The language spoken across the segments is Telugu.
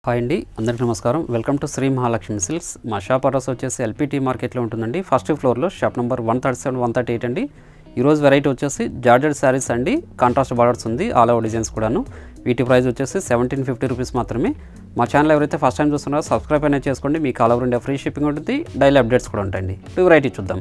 హాయ్ అండి అందరికీ నమస్కారం welcome to Shri Mahalakshmi silks మా షాప్ అడ్రస్ వచ్చేసి ఎల్పిటి మార్కెట్లో ఉంటుందండి ఫస్ట్ ఫ్లోర్లో shop number one thirty seven one thirty eight అండి ఈరోజు వెరైటీ వచ్చేసి జార్జెడ్ శారీస్ అండి కాంట్రాస్ట్ బార్డర్స్ ఉంది ఆల్ ఓవర్ డిజైన్స్ కూడాను వీటి ప్రైస్ వచ్చేసి సెవెంటీన్ ఫిఫ్టీ రూపీస్ మాత్రమే మా ఛానల్ ఎవరైతే ఫస్ట్ టైం చూస్తున్నారో సబ్స్క్రైబ్ అనేది చేసుకోండి మీకు all over India free shipping ఉంటుంది డైలీ అప్డేట్స్ కూడా ఉంటాయండి ఇప్పుడు వెరైటీ చూద్దాం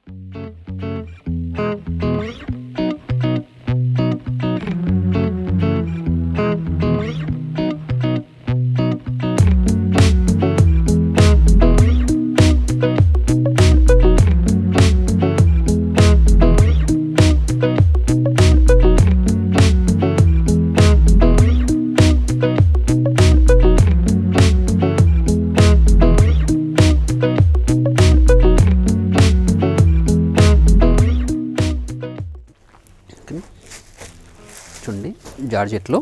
చూడండి జార్జెట్లో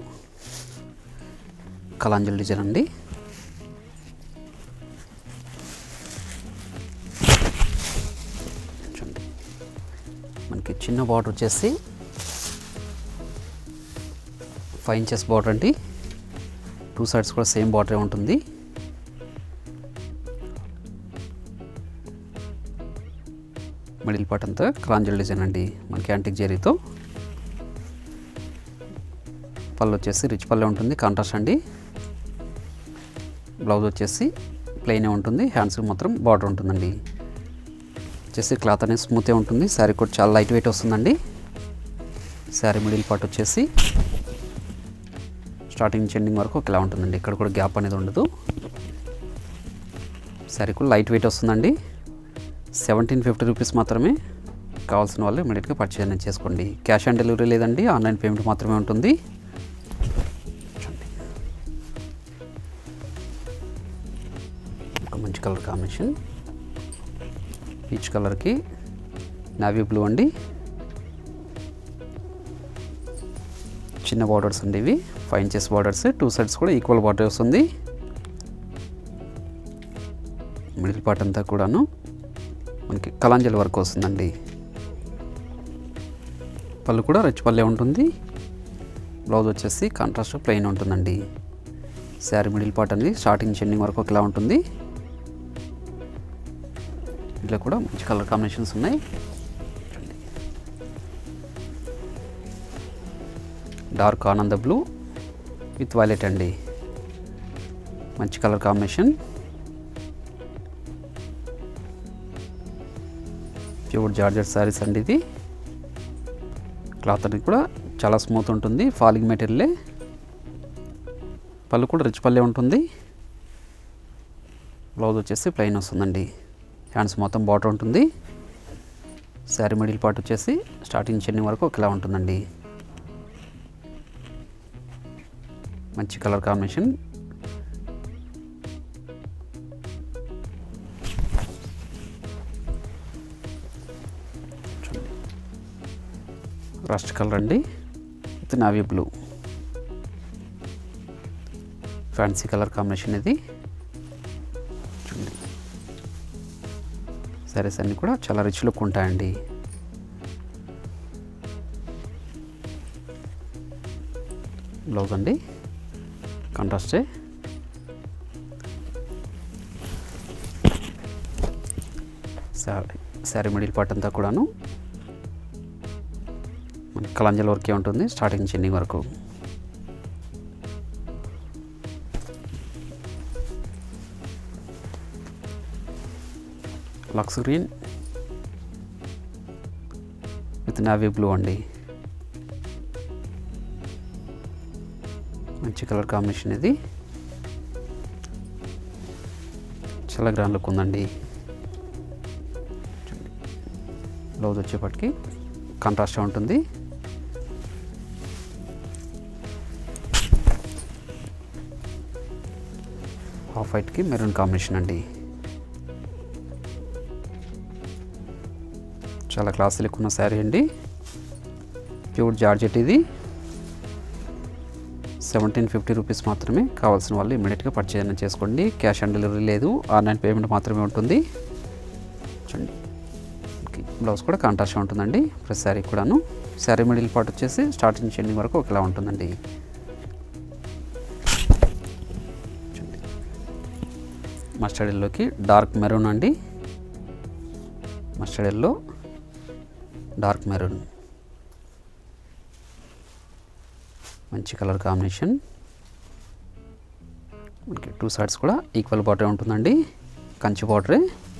కలాంజల్ డిజైన్ అండి చూడండి మనకి చిన్న బార్డర్ వచ్చేసి ఫైవ్ ఇంచెస్ బార్డర్ అండి టూ సైడ్స్ కూడా సేమ్ బార్డరే ఉంటుంది మిడిల్ పార్ట్ అంతా క్రాంజల్ డిజైన్ అండి మనకి యాంటిక్ జెరీతో పళ్ళు వచ్చేసి రిచ్ పల్లె ఉంటుంది కాంట్రాస్ట్ అండి బ్లౌజ్ వచ్చేసి ప్లెయినే ఉంటుంది హ్యాండ్స్ మాత్రం బార్డర్ ఉంటుందండి వచ్చేసి క్లాత్ అనేది స్మూతే ఉంటుంది శారీ కూడా చాలా లైట్ వెయిట్ వస్తుందండి శారీ మిడిల్ పార్ట్ వచ్చేసి స్టార్టింగ్ నుంచి ఎండింగ్ వరకు ఒకలా ఉంటుందండి ఇక్కడ కూడా గ్యాప్ అనేది ఉండదు శారీ కూడా లైట్ వెయిట్ వస్తుందండి సెవెంటీన్ ఫిఫ్టీ రూపీస్ మాత్రమే కావాల్సిన వాళ్ళు ఇమీడియట్గా పర్చేజ్ అనేది చేసుకోండి క్యాష్ ఆన్ డెలివరీ లేదండి ఆన్లైన్ పేమెంట్ మాత్రమే ఉంటుంది చూడండి. ఒక మంచి కలర్ కాంబినేషన్ పీచ్ కలర్కి నావీ బ్లూ అండి చిన్న బార్డర్స్ అండి ఇవి five inches borders two sides కూడా ఈక్వల్ బార్డర్ వస్తుంది మిడిల్ పార్ట్ అంతా కూడాను మనకి కలాంజల్ వర్క్ వస్తుందండి పళ్ళు కూడా రిచ్ పల్లె ఉంటుంది బ్లౌజ్ వచ్చేసి కాంట్రాస్ట్ ప్లెయిన్ ఉంటుందండి శారీ మిడిల్ పార్ట్ అనేది స్టార్టింగ్ చెండింగ్ వరకు ఒకలా ఉంటుంది ఇట్లా కూడా మంచి కలర్ కాంబినేషన్స్ ఉన్నాయి చూడండి. డార్క్ ఆనంద బ్లూ విత్ వైలెట్ అండి మంచి colour combination pure georgette saris అండి ఇది క్లాత్ అనేది కూడా చాలా స్మూత్ ఉంటుంది ఫాలింగ్ మెటీరియలే పళ్ళు కూడా రిచ్ పల్లె ఉంటుంది బ్లౌజ్ వచ్చేసి ప్లెయిన్ వస్తుందండి హ్యాండ్స్ మొత్తం బార్డర్ ఉంటుంది శారీ మిడిల్ పార్ట్ వచ్చేసి స్టార్టింగ్ చెన్ని వరకు ఒకలా ఉంటుందండి మంచి కలర్ కాంబినేషన్ రస్ట్ కలర్ అండి with navy blue fancy colour combination ఇది చూడండి సారీస్ అన్నీ కూడా చాలా రిచ్ లుక్ ఉంటాయండి బ్లౌజ్ అండి కాంట్రాస్టే శారీ శారీ మిడిల్ పార్ట్ అంతా కూడాను మనకి కలంజల్ వర్కే ఉంటుంది స్టార్టింగ్ చెన్నింగ్ వరకు లక్స్ గ్రీన్ విత్ నావీ బ్లూ అండి మంచి కలర్ కాంబినేషన్ ఇది చాలా గ్రాండ్ లుక్ ఉందండి బ్లౌజ్ వచ్చేపటికి కాంట్రాస్ట్ ఉంటుంది హాఫ్ వైట్కి మెరూన్ కాంబినేషన్ అండి చాలా క్లాస్ ఉన్న శారీ అండి ప్యూర్ జార్జెట్ ఇది సెవెంటీన్ ఫిఫ్టీ రూపీస్ మాత్రమే కావాల్సిన వాళ్ళు ఇమీడియట్గా పర్చేజ్ చేసుకోండి క్యాష్ ఆన్ డెలివరీ లేదు ఆన్లైన్ పేమెంట్ మాత్రమే ఉంటుంది చూడండి బ్లౌజ్ కూడా కాంట్రాస్ట్ ఉంటుందండి ప్రతి శారీ కూడాను శారీ మిడిల్ పార్ట్ వచ్చేసి స్టార్టింగ్ ఎండింగ్ వరకు ఒకలా ఉంటుందండి చూడండి. మస్టర్డ్ ఎల్లోకి డార్క్ మెరూన్ అండి మస్టర్డ్ ఎల్లో డార్క్ మెరూన్ మంచి కలర్ కాంబినేషన్ మనకి టూ సైడ్స్ కూడా ఈక్వల్ బార్డర్ ఉంటుందండి కంచి బార్డరే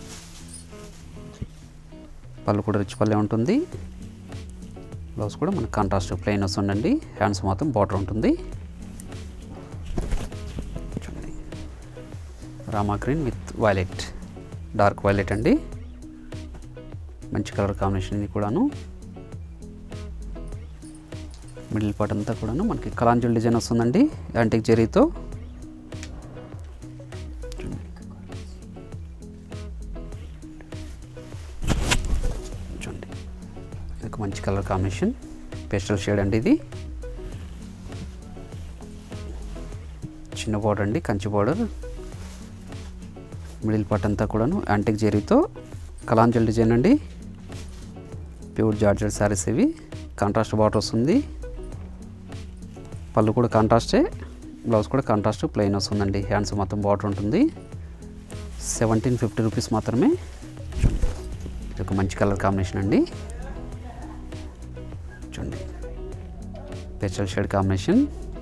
పళ్ళు కూడా రిచ్ పల్లె ఉంటుంది బ్లౌజ్ కూడా మనకి కాంట్రాస్ట్ ప్లెయిన్ వస్తుందండి హ్యాండ్స్ మాత్రం బార్డర్ ఉంటుంది చూడండి Rama green with violet dark violet అండి మంచి కలర్ కాంబినేషన్ ఇది కూడాను మిడిల్ పార్ట్ అంతా కూడాను మనకి కలాంజుల్ డిజైన్ వస్తుందండి యాంటిక్ జెరీతో చూడండి ఇది ఒక మంచి కలర్ కాంబినేషన్ పేస్టల్ షేడ్ అండి ఇది చిన్న బార్డర్ అండి కంచి బార్డర్ మిడిల్ పార్ట్ అంతా కూడాను యాంటిక్ జెరీతో కలాంజల్ డిజైన్ అండి ప్యూర్ జార్జెట్ శారీస్ ఇవి కాంట్రాస్ట్ బార్డర్ వస్తుంది పళ్ళు కూడా కాంట్రాస్టే బ్లౌజ్ కూడా కాంట్రాస్ట్ ప్లెయిన్ వస్తుందండి హ్యాండ్స్ మొత్తం బార్డర్ ఉంటుంది సెవెంటీన్ ఫిఫ్టీ రూపీస్ మాత్రమే ఇది ఒక మంచి కలర్ కాంబినేషన్ అండి చూడండి పెస్టల్ షేడ్ కాంబినేషన్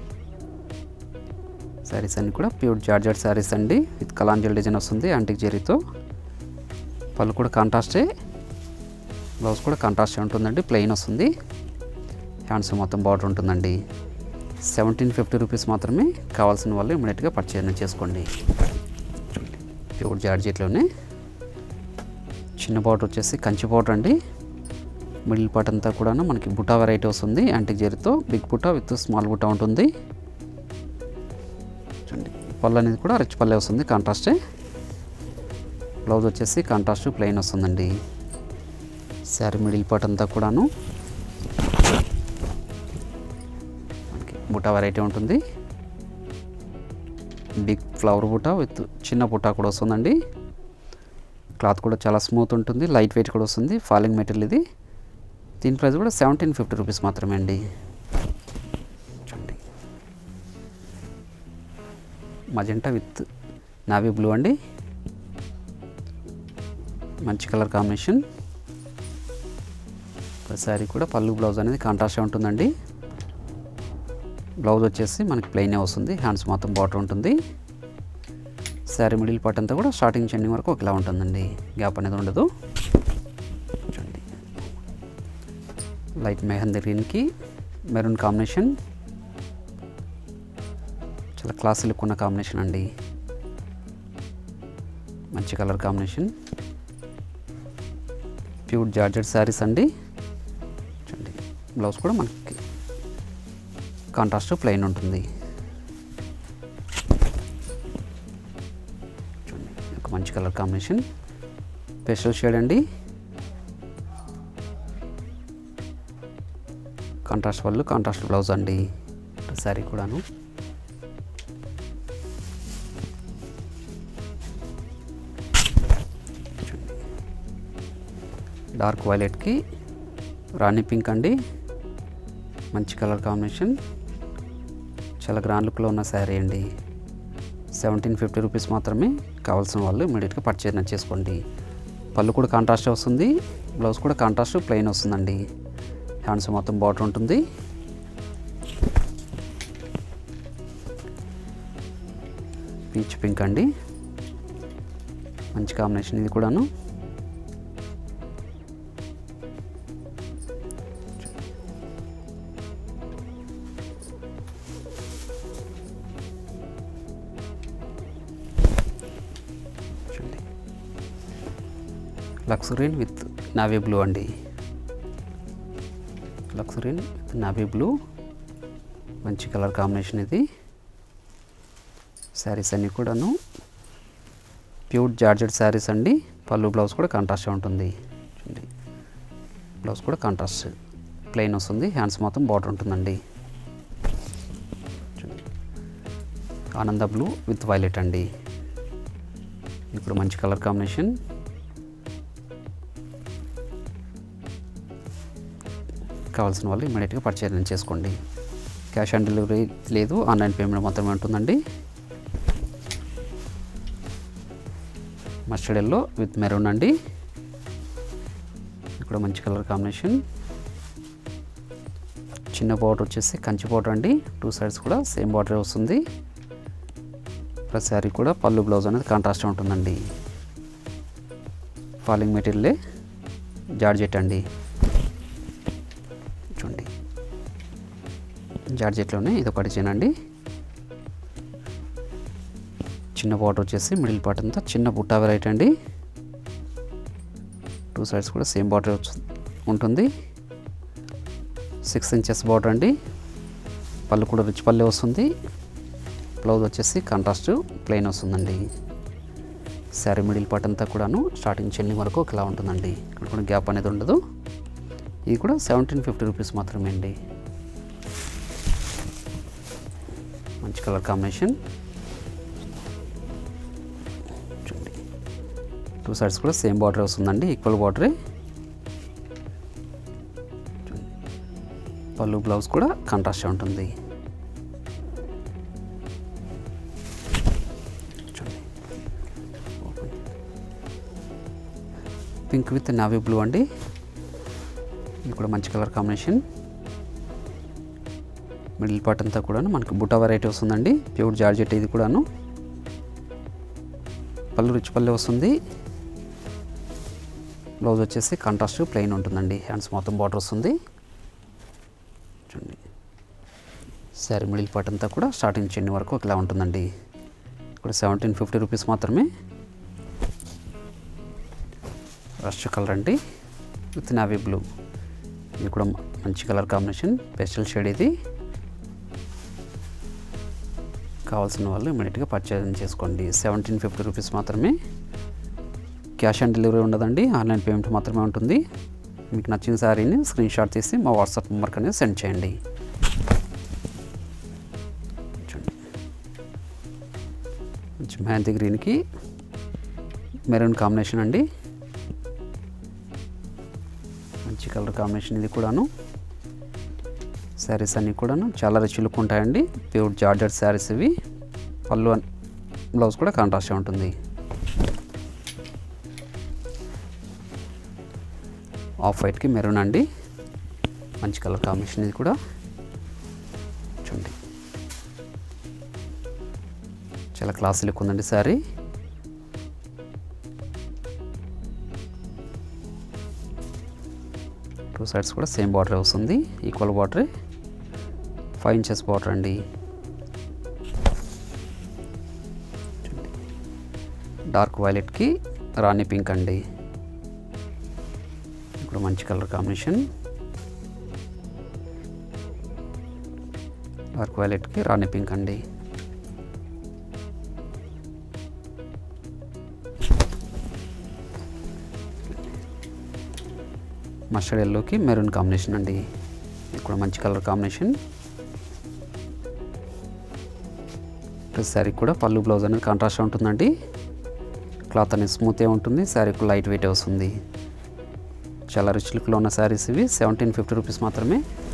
శారీస్ అన్నీ కూడా ప్యూర్ జార్జెట్ శారీస్ అండి విత్ కలాంజల్ డిజైన్ వస్తుంది యాంటిక్ జెరీతో పళ్ళు కూడా కాంట్రాస్టే బ్లౌజ్ కూడా కాంట్రాస్ట్ ఉంటుందండి ప్లెయిన్ వస్తుంది హ్యాండ్స్ మొత్తం బార్డర్ ఉంటుందండి సెవెంటీన్ ఫిఫ్టీ రూపీస్ మాత్రమే కావాల్సిన వాళ్ళు ఇమీడియట్గా పర్చేజ్ చేసుకోండి చూడండి ప్యూర్ జార్జెట్లోనే చిన్న బార్డర్ వచ్చేసి కంచి బార్డర్ అండి మిడిల్ పార్ట్ అంతా కూడా మనకి బుటా వెరైటీ వస్తుంది యాంటిక్ జెరీతో బిగ్ బుటా విత్ స్మాల్ బుటా ఉంటుంది చూడండి పళ్ళు అనేది కూడా రిచ్ పల్లె వస్తుంది కాంట్రాస్టే బ్లౌజ్ వచ్చేసి కాంట్రాస్ట్ ప్లెయిన్ వస్తుందండి శారీ మిడిల్ పార్ట్ అంతా కూడాను మనకి బుటా వెరైటీ ఉంటుంది బిగ్ ఫ్లవర్ బుటా విత్ చిన్న బుటా కూడా వస్తుందండి క్లాత్ కూడా చాలా స్మూత్ ఉంటుంది లైట్ వెయిట్ కూడా వస్తుంది ఫాలింగ్ మెటీరియల్ ఇది దీని ప్రైస్ కూడా సెవెంటీన్ ఫిఫ్టీ రూపీస్ మాత్రమే అండి చూడండి మజెంటా విత్ నావీ బ్లూ అండి మంచి కలర్ కాంబినేషన్ శారీ కూడా పళ్ళు బ్లౌజ్ అనేది కాంట్రాస్ట్ ఉంటుందండి బ్లౌజ్ వచ్చేసి మనకి ప్లెయినే వస్తుంది హ్యాండ్స్ మొత్తం బార్డర్ ఉంటుంది శారీ మిడిల్ పార్ట్ అంతా కూడా స్టార్టింగ్ చెండింగ్ వరకు ఒకలా ఉంటుందండి గ్యాప్ అనేది ఉండదు చూడండి లైట్ మెహందీ గ్రీన్కి మెరూన్ కాంబినేషన్ చాలా క్లాస్ లుక్ ఉన్న కాంబినేషన్ అండి మంచి colour combination pure georgette saris అండి చూడండి బ్లౌజ్ కూడా మనకి కాంట్రాస్ట్ ప్లెయిన్ ఉంటుంది చూడండి ఒక మంచి కలర్ కాంబినేషన్ స్పెషల్ షేడ్ అండి కాంట్రాస్ట్ వాళ్ళు కాంట్రాస్ట్ బ్లౌజ్ అండి శారీ కూడాను డార్క్ వైలెట్కి రాణి పింక్ అండి మంచి కలర్ కాంబినేషన్ చాలా గ్రాండ్ లుక్లో ఉన్న శారీ అండి సెవెంటీన్ ఫిఫ్టీ రూపీస్ మాత్రమే కావాల్సిన వాళ్ళు ఇమీడియట్గా పర్చేజ్ చేసుకోండి పళ్ళు కూడా కాంట్రాస్ట్ వస్తుంది బ్లౌజ్ కూడా కాంట్రాస్ట్ ప్లెయిన్ వస్తుందండి హ్యాండ్స్ మొత్తం బార్డర్ ఉంటుంది పీచ్ పింక్ అండి మంచి కాంబినేషన్ ఇది కూడాను చూడండి లక్సరీన్ విత్ నావీ బ్లూ అండి లక్సరీన్ విత్ నావీ బ్లూ మంచి కలర్ కాంబినేషన్ ఇది శారీస్ అన్నీ కూడాను ప్యూర్ జార్జెట్ శారీస్ అండి పళ్ళు బ్లౌజ్ కూడా కాంట్రాస్ట్ ఉంటుంది చూడండి బ్లౌజ్ కూడా కాంట్రాస్ట్ ప్లెయిన్ వస్తుంది హ్యాండ్స్ మొత్తం బార్డర్ ఉంటుందండి చూడండి ఆనంద బ్లూ విత్ వైలెట్ అండి ఇప్పుడు మంచి కలర్ కాంబినేషన్ కావాల్సిన వాళ్ళు ఇమీడియట్గా పర్చేజ్ చేసుకోండి క్యాష్ ఆన్ డెలివరీ లేదు ఆన్లైన్ పేమెంట్ మాత్రమే ఉంటుందండి మస్టర్డ్ ఎల్లో విత్ మెరూన్ అండి ఇక్కడ మంచి కలర్ కాంబినేషన్ చిన్న బార్డర్ వచ్చేసి కంచి బార్డర్ అండి టూ సైడ్స్ కూడా సేమ్ బార్డర్ వస్తుంది ప్రతి శారీ కూడా పళ్ళు బ్లౌజ్ అనేది కాంట్రాస్ట్ ఉంటుందండి ఫాలింగ్ మెటీరియలే జార్జెట్ అండి చూడండి జార్జెట్లోనే ఇది ఒకటి చేయండి చిన్న బార్డర్ వచ్చేసి మిడిల్ పార్ట్ అంతా చిన్న బుట్టా వెరైటీ అండి టూ సైడ్స్ కూడా సేమ్ బార్డర్ ఉంటుంది సిక్స్ ఇంచెస్ బార్డర్ అండి పళ్ళు కూడా రిచ్ పల్లె వస్తుంది బ్లౌజ్ వచ్చేసి కాంట్రాస్ట్ ప్లెయిన్ వస్తుందండి శారీ మిడిల్ పార్ట్ అంతా కూడాను స్టార్టింగ్ చెల్లి వరకు ఇలా ఉంటుందండి ఇక్కడ కూడా గ్యాప్ అనేది ఉండదు ఇది కూడా సెవెంటీన్ ఫిఫ్టీ రూపీస్ మాత్రమే అండి మంచి కలర్ కాంబినేషన్ చూడండి టూ సైడ్స్ కూడా సేమ్ బార్డర్ వస్తుందండి ఈక్వల్ బార్డరే పళ్ళు బ్లౌజ్ కూడా కాంట్రాస్ట్ ఉంటుంది చూడండి open. Pink with navy blue అండి ఇది కూడా మంచి కలర్ కాంబినేషన్ మిడిల్ పార్ట్ అంతా కూడాను మనకి బుటా వెరైటీ వస్తుందండి ప్యూర్ జార్జెట్ ఇది కూడాను పళ్ళు రిచ్ పల్లె వస్తుంది బ్లౌజ్ వచ్చేసి కాంట్రాస్ట్ ప్లెయిన్ ఉంటుందండి హ్యాండ్స్ మొత్తం బార్డర్ వస్తుంది చూడండి శారీ మిడిల్ పార్ట్ అంతా కూడా స్టార్టింగ్ చెన్ని వరకు ఇలా ఉంటుందండి ఇప్పుడు సెవెంటీన్ ఫిఫ్టీ రూపీస్ మాత్రమే రష్ కలర్ అండి విత్ నావీ బ్లూ ఇది కూడా మంచి కలర్ కాంబినేషన్ పెస్టల్ షేడ్ ఇది కావాల్సిన వాళ్ళు ఇమీడియట్గా పర్చేజ్ చేసుకోండి సెవెంటీన్ ఫిఫ్టీ రూపీస్ మాత్రమే క్యాష్ ఆన్ డెలివరీ ఉండదండి ఆన్లైన్ పేమెంట్ మాత్రమే ఉంటుంది మీకు నచ్చిన శారీని స్క్రీన్ షాట్ తీసి మా వాట్సాప్ నెంబర్కి అనేది సెండ్ చేయండి చూడండి. మంచి మెహందీ గ్రీన్కి మెరూన్ కాంబినేషన్ అండి మంచి కలర్ కాంబినేషన్ ఇది కూడాను శారీస్ అన్నీ కూడాను చాలా రిచ్ లుక్ ఉంటాయండి ప్యూర్ జార్జెట్ శారీస్ ఇవి పళ్ళు అన్- బ్లౌజ్ కూడా కాంట్రాస్ట్ ఉంటుంది ఆఫ్ వైట్కి మెరూన్ అండి మంచి కలర్ కాంబినేషన్ ఇది కూడా చూడండి చాలా క్లాస్ లుక్ ఉందండి శారీ టూ సైడ్స్ కూడా సేమ్ బార్డర్ వస్తుంది equal border five inches border అండి డార్క్ వైలెట్కి రాణి పింక్ అండి ఇప్పుడు మంచి కలర్ కాంబినేషన్ డార్క్ వైలెట్కి రాణి పింక్ అండి మస్టర్డ్ ఎల్లోకి మెరూన్ కాంబినేషన్ అండి ఇది కూడా మంచి కలర్ కాంబినేషన్ శారీ కూడా పళ్ళు బ్లౌజ్ అనేది కాంట్రాస్ట్ ఉంటుందండి క్లాత్ అనేది స్మూత్గా ఉంటుంది శారీకి లైట్ వెయిట్ వస్తుంది చాలా రిచ్ లుక్లో ఉన్న శారీస్ ఇవి సెవెంటీన్ ఫిఫ్టీ రూపీస్ మాత్రమే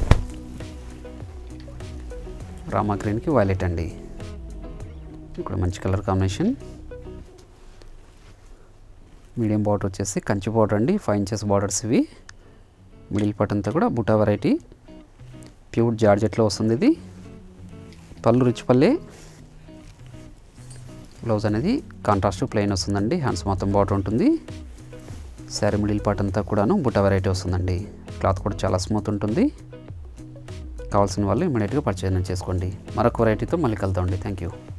రామా గ్రీన్కి వైలెట్ అండి ఇక్కడ మంచి కలర్ కాంబినేషన్ మీడియం బార్డర్ వచ్చేసి కంచి బార్డర్ అండి ఫైవ్ ఇంచెస్ బార్డర్స్ ఇవి మిడిల్ పార్ట్ అంతా కూడా బుటా వెరైటీ ప్యూర్ జార్జెట్లో వస్తుంది ఇది పళ్ళు రిచ్ పల్లె బ్లౌజ్ అనేది కాంట్రాస్ట్ ప్లెయిన్ వస్తుందండి హ్యాండ్స్ మొత్తం బార్డర్ ఉంటుంది శారీ మిడిల్ పార్ట్ అంతా కూడాను బుట్ట వెరైటీ వస్తుందండి క్లాత్ కూడా చాలా స్మూత్ ఉంటుంది కావాల్సిన వాళ్ళు ఇమీడియట్గా పర్చేజ్ చేసుకోండి మరొక వెరైటీతో మళ్ళీ కలుద్దామండి థ్యాంక్ యూ